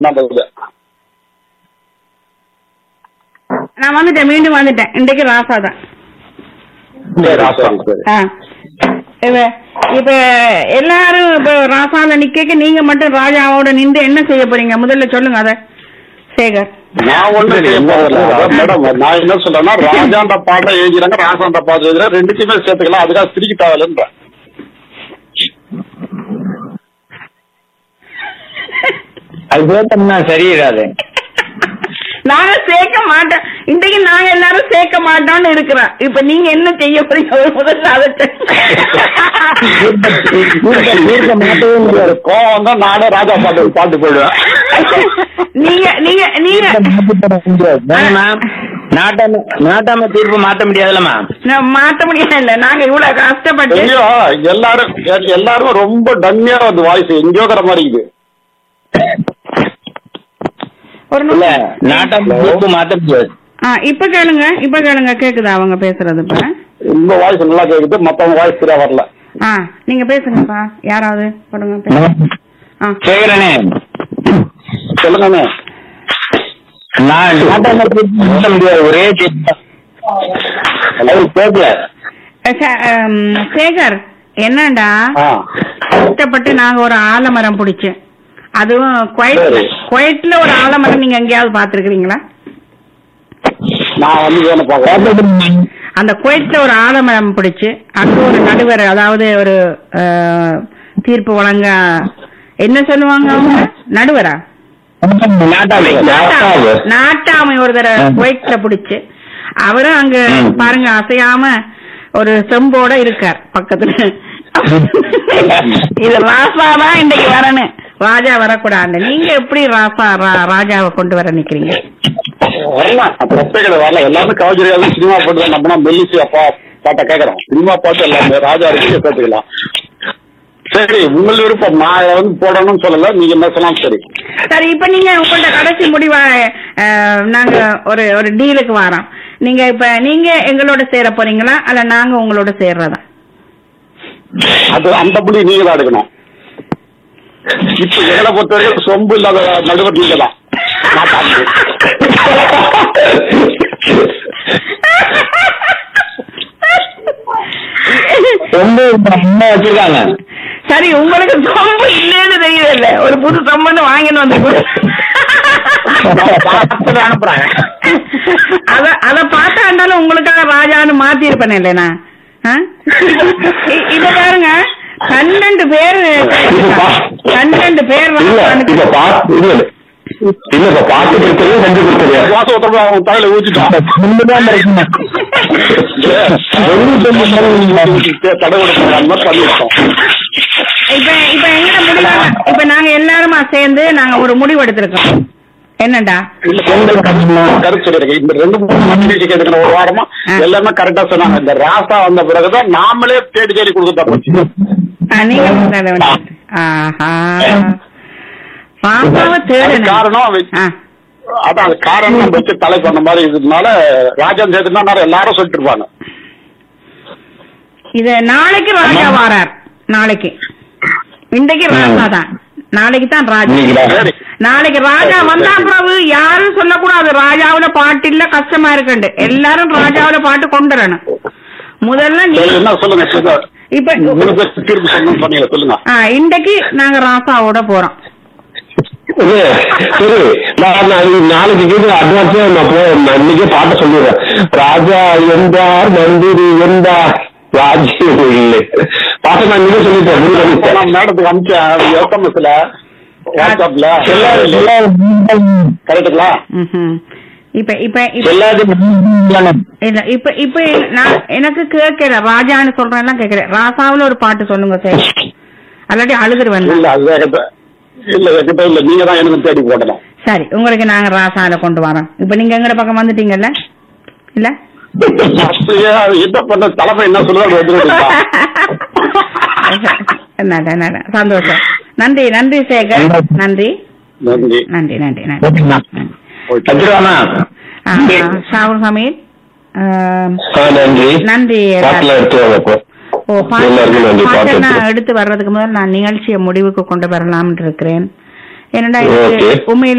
நம்ம இது நான் வந்துட்டேன் மீண்டும் வந்துட்டேன் இன்றைக்கு ராசா தான் சரி சரி சரி ஆ. இப்ப இப்ப எல்லாரும் இப்ப ராசால நிக்க நீங்க மட்டும் ராஜாவோட நின்று என்ன செய்ய போறீங்க முதல்ல சொல்லுங்க அத சேகர் நான் ஒண்ணு செய்ய போகல அதான் மேடம் நான் என்ன சொல்றேன்னா ராஜான்ற பாட்டை எழுதிறாங்க ராசான்ற பாட்டு எழுதுறேன் ரெண்டுத்தையுமே சேர்த்துக்கலாம் அதுக்காக திரிக்க தேவையில்லைன்ற அது சேர்த்தோம்னா சரியிடாது நாங்க சேர்க்க மாட்டோம் இன்றைக்கு நாங்க எல்லாரும் சேர்க்க மாட்டோம்னு இருக்கிறோம் இப்ப நீங்க என்ன செய்ய போறீங்க ஒரு முதல்ல அதை தீர்க்க மாட்டவே முடியாது கோவம் வந்தா நானே ராஜா பாட்டு பாட்டு போயிடுவேன் நீங்க நீங்க நீங்க வேணுமா நாட்டாம நாட்டாம தீர்ப்பு மாத்த முடியாதுல்லம்மா நான் மாத்த முடியாது இல்ல நாங்க இவ்வளவு கஷ்டப்பட்டு எங்கேயோ எல்லாரும் எல்லாரும் ரொம்ப டம்மியா வந்து வாய்ஸ் எங்கேயோக்கிற மாதிரி இருக்குது ஒரு இல்ல நிமிஷம். நாட்டாம தீர்ப்பு மாத்த முடியாது ஆ, இப்ப கேளுங்க இப்ப கேளுங்க கேக்குதா அவங்க பேசுறது இப்ப இந்த வாய்ஸ் நல்லா கேக்குது மத்தவங்க வாய்ஸ் சரியா வரல ஆ நீங்க பேசுங்கப்பா யாராவது போடுங்க பேசுங்க. ஆ சேகரனே சொல்லுங்கண்ணே நான் நாட்டாம தீர்ப்பு மாத்த முடியாது ஒரே தீர்ப்பு அது கேட்கல ச- ஆம், சேகர் என்னடா ஆ கஷ்டப்பட்டு நாங்க ஒரு ஆலமரம் பிடிச்சேன் அதுவும் குவைட்ல சரி. குவைட்ல ஒரு ஆலமரம் நீங்க எங்கேயாவது பாத்துருக்கீங்களா நான் வந்து வேணும் பாக்கிறேன் அந்த குவைட்ல ஒரு ஆலமரம் பிடிச்சு அங்க ஒரு நடுவர் அதாவது ஒரு அஹ், தீர்ப்பு வழங்க என்ன சொல்லுவாங்க அவங்க நடுவரா நாட்டாமை நாட்டாமை நாட்டாமை ஒரு தடவை ம். குவைட்ல பிடிச்சு அவரும் அங்க ம். பாருங்க அசையாம ஒரு செம்போட இருக்கார் பக்கத்துல இது ராசா தான் இன்னைக்கு வரணும் ராஜா வரக்கூடாது நீங்க எப்படி ராசா ரா- ராஜாவை கொண்டு வர நிக்கிறீங்க வரலாம் தப்பே கிடையாது வரலாம் எல்லாமே கவச்சரியாவது சினிமா பாட்டு தான் நம்ம மெல்லிசி அப்பா பாட்டை கேட்கறோம் சினிமா பாட்டு எல்லாமே ராஜா இருக்கு சேர்த்துக்கலாம் சரி உங்கள் விருப்பம் நான் இதை வந்து போடணும்னு சொல்லல நீங்க என்ன சொன்னாலும் சரி சரி இப்ப நீங்க உங்கள்ட்ட கடைசி முடிவா அஹ், நாங்க ஒரு ஒரு டீலுக்கு வரோம் நீங்க இப்ப நீங்க எங்களோட சேர போறீங்களா அல்ல நாங்க உங்களோட சேர்றதா அது அந்த புள்ளி நீங்க தான் எடுக்கணும் இப்ப எங்களை பொறுத்த வரைக்கும் சொம்பு இல்லாத நடுவர் நீங்க தான் மாட்டாங்க. ரொம்ப அம்மா வச்சிருக்காங்க சரி உங்களுக்கு சொம்பு இல்லைன்னு தெரியல ஒரு புது சொம்புன்னு வாங்கிட்டு வந்து கொடு. பார்த்துட்டு அனுப்புறாங்க அத அத பார்த்தா இருந்தாலும் உங்களுக்காக ராஜான்னு மாத்தி இருப்பேன் இல்லைனா இத பாருங்க பன்னெண்டு பேர் பன்னெண்டு பேர் இல்ல ராஜானுக்கு- இப்ப பா இல்ல இல்ல இல்ல இப்ப பாட்டு கொடுத்தது செஞ்சு கொடுத்தது வாசம் ஒருத்தர் அவங்க தலையில ஊத்திட்டான் ஒண்ணுதான் இருக்குங்க தடை கொடுப்பாங்க அந்த மாதிரி பண்ணிருக்கோம் இப்ப இப்ப எங்கட முடிவு இப்ப நாங்க எல்லாருமா சேர்ந்து நாங்க ஒரு முடிவு எடுத்திருக்கோம் என்னடா இல்ல பொங்கல் கருத்து சொல்லிருக்கேன் இந்த ரெண்டு மூணு மணி கேட்டுக்கிற ஒரு வாரமா ஆ. எல்லாமே கரெக்டா சொன்னாங்க இந்த ராசா வந்த பிறகுதான் நாமளே தேடி தேடி கொடுக்க போச்சு ஆ, நீங்க சொல்றத வந்து. ஆஹா பாப்பாவை அது தேடணும் காரணம் அவ- ஆ, அதான் அது காரணம் வச்சு தலை பண்ண மாதிரி இருந்ததுனால ராஜன் சேர்த்துனா எல்லாரும் சொல்லிட்டு இருப்பாங்க இது நாளைக்கு ராஜா வாரார் நாளைக்கு இன்றைக்கு ராஜா தான் நாளைக்கு தான் ராஜா இன்னைக்குதான். சரி நாளைக்கு ராஜா வந்தா பிறகு யாரும் சொல்லக்கூடாது ராஜாவுல பாட்டு இல்ல கஷ்டமா இருக்குண்டு எல்லாரும் ராஜாவுல பாட்டு கொண்டு வரணும் முதல்ல நீ சரி, என்ன சொல்லுங்க சொல்லுங்க. இப்ப மூணு பேர் தீர்ப்பு சொல்லணும்னு சொன்னீங்க சொல்லுங்க ஆ, இன்றைக்கு நாங்க ராசாவோட போறோம் இது, சரி நான் நான் நாளைக்கு கேட்டு அட்வான்ஸா நான் போய் நான் இன்னைக்கே பாட்ட சொல்லிடுறேன் ராஜா எந்தார் மந்திரி எந்தார் ராஜ்யம் இல்லை பாட்டை நான் இன்னைக்கே சொல்லிட்டேன் முடிவு பண்ணிட்டேன். நான் மேடத்துக்கு அனுப்பிச்சேன் எஸ்எம்எஸ்ல வாட்ஸ்அப்ல கரெக்டுங்களா ம்ஹும். இப்ப இப்ப இப்ப எல்லாத்தையும் இல்ல இப்ப இப்ப நான் எனக்கு கேட்கல ராஜான்னு சொல்றேன் கேட்கல ராசாவுல ஒரு பாட்டு சொல்லுங்க சார் அல்லாட்டி அழுதுருவேன் இல்ல அது என்கிட்ட இல்ல என்கிட்ட இல்ல நீங்க தான் எனக்கு தேடி போடணும் சரி உங்களுக்கு நாங்க ராசால கொண்டு வரோம் இப்ப நீங்க எங்கட பக்கம் வந்துட்டீங்கல்ல இல்ல அப்படியே அது என்ன பண்ண தலைமை என்ன சொல்லுதோ அது வந்துருக்கா நட, நட. சந்தோஷம் நன்றி நன்றி சேகர் நன்றி நன்றி நன்றி நன்றி நன்றி ஓகேங்களா வச்சிருவானா ஆ, ஷாவுல் ஹமீத் ஆ, ஆ, நன்றி நன்றி பாட்டில் எடுத்து வாங்க இப்போ ஓ எல்லாருக்கும் நன்றி, பாட்டு பாட்டு நான் எடுத்து. எடுத்து வர்றதுக்கு முதல் நான் நிகழ்ச்சியை முடிவுக்கு கொண்டு வரலாம்னு இருக்கிறேன் என்னடா எனக்கு Okay. உண்மையிலே